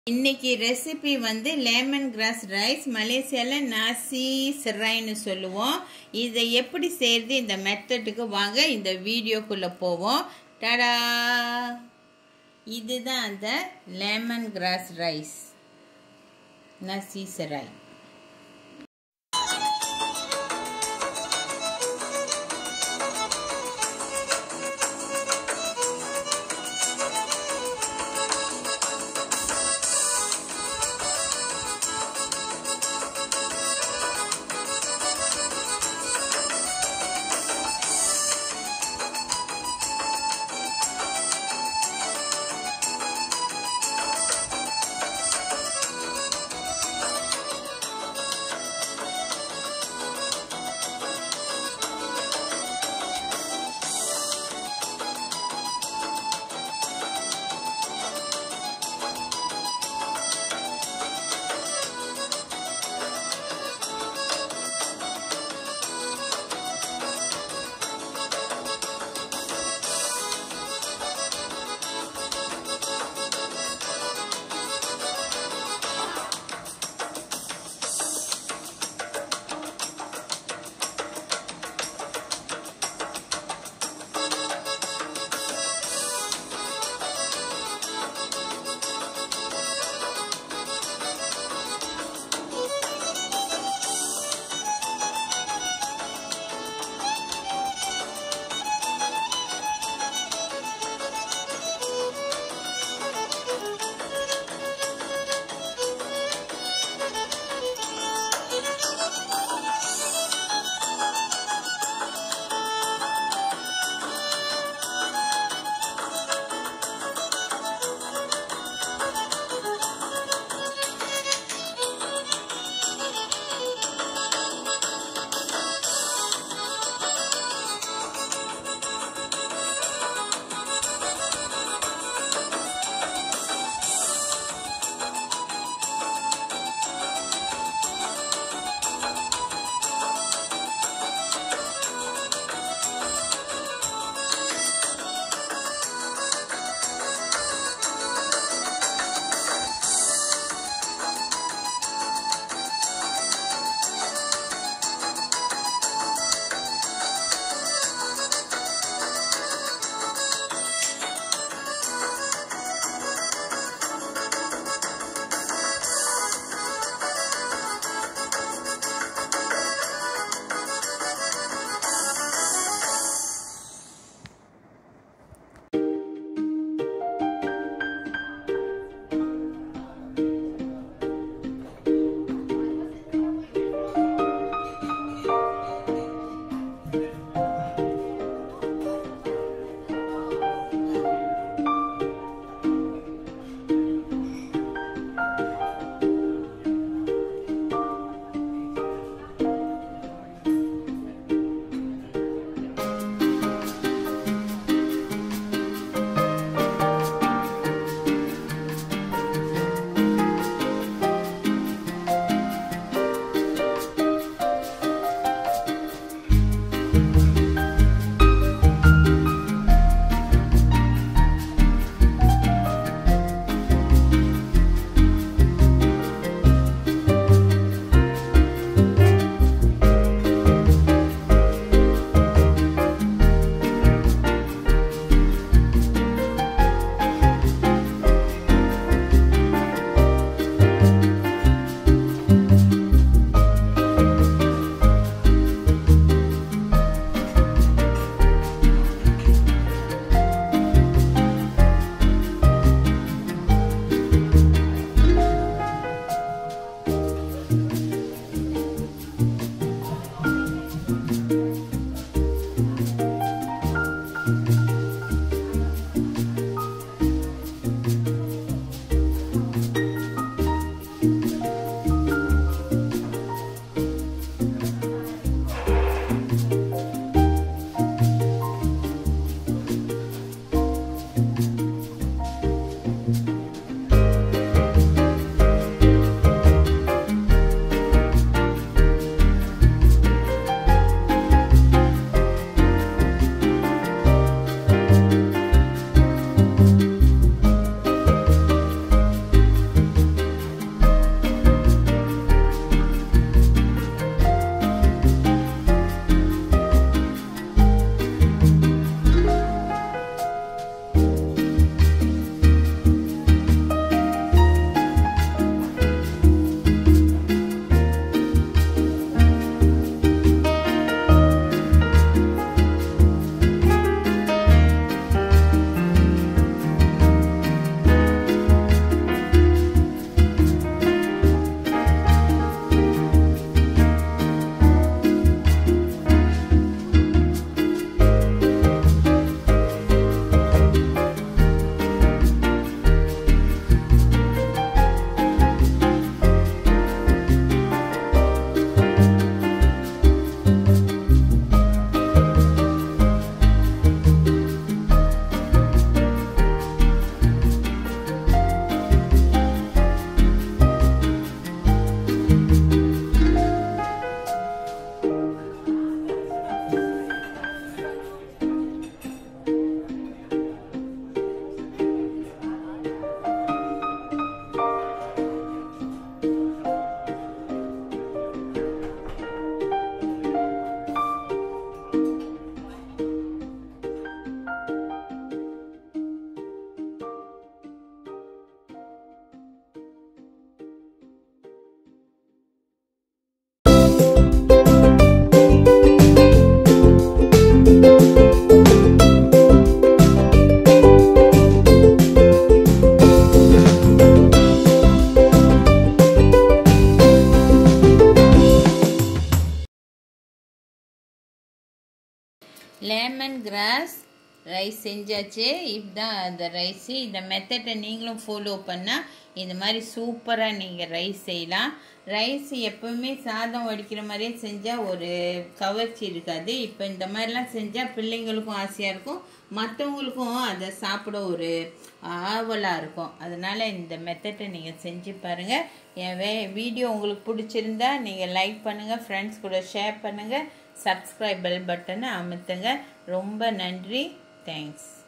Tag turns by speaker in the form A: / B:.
A: இன்னைக்கு ரெசிபி வந்து lemon lemongrass rice மலேசியாவில் நாசி சிராய்னு சொல்லுவோம் இதை எப்படி செய்கிறது இந்த மெத்தடுக்கு வாங்க இந்த வீடியோக்குள்ளே போவோம் டடா இதுதான் அந்த லெமன் கிராஸ் ரைஸ் நசி சிராய் லெமன் கிராஸ் ரைஸ் செஞ்சாச்சு இதுதான் அந்த ரைஸு இந்த மெத்தடை நீங்களும் ஃபாலோ பண்ணால் இந்த மாதிரி சூப்பராக நீங்கள் ரைஸ் செய்யலாம் ரைஸ் எப்பவுமே சாதம் வடிக்கிற மாதிரியே செஞ்சால் ஒரு கவர்ச்சி இருக்காது இப்போ இந்த மாதிரிலாம் செஞ்சால் பிள்ளைங்களுக்கும் ஆசையாக இருக்கும் மற்றவங்களுக்கும் அதை சாப்பிட ஒரு ஆவலாக இருக்கும் அதனால் இந்த மெத்தடை நீங்கள் செஞ்சு பாருங்கள் என் வே வீடியோ உங்களுக்கு பிடிச்சிருந்தா நீங்கள் லைக் பண்ணுங்கள் ஃப்ரெண்ட்ஸ் கூட ஷேர் பண்ணுங்கள் சப்ஸ்கிரைப் பெல் பட்டனை அமுத்துங்க ரொம்ப நன்றி தேங்க்ஸ்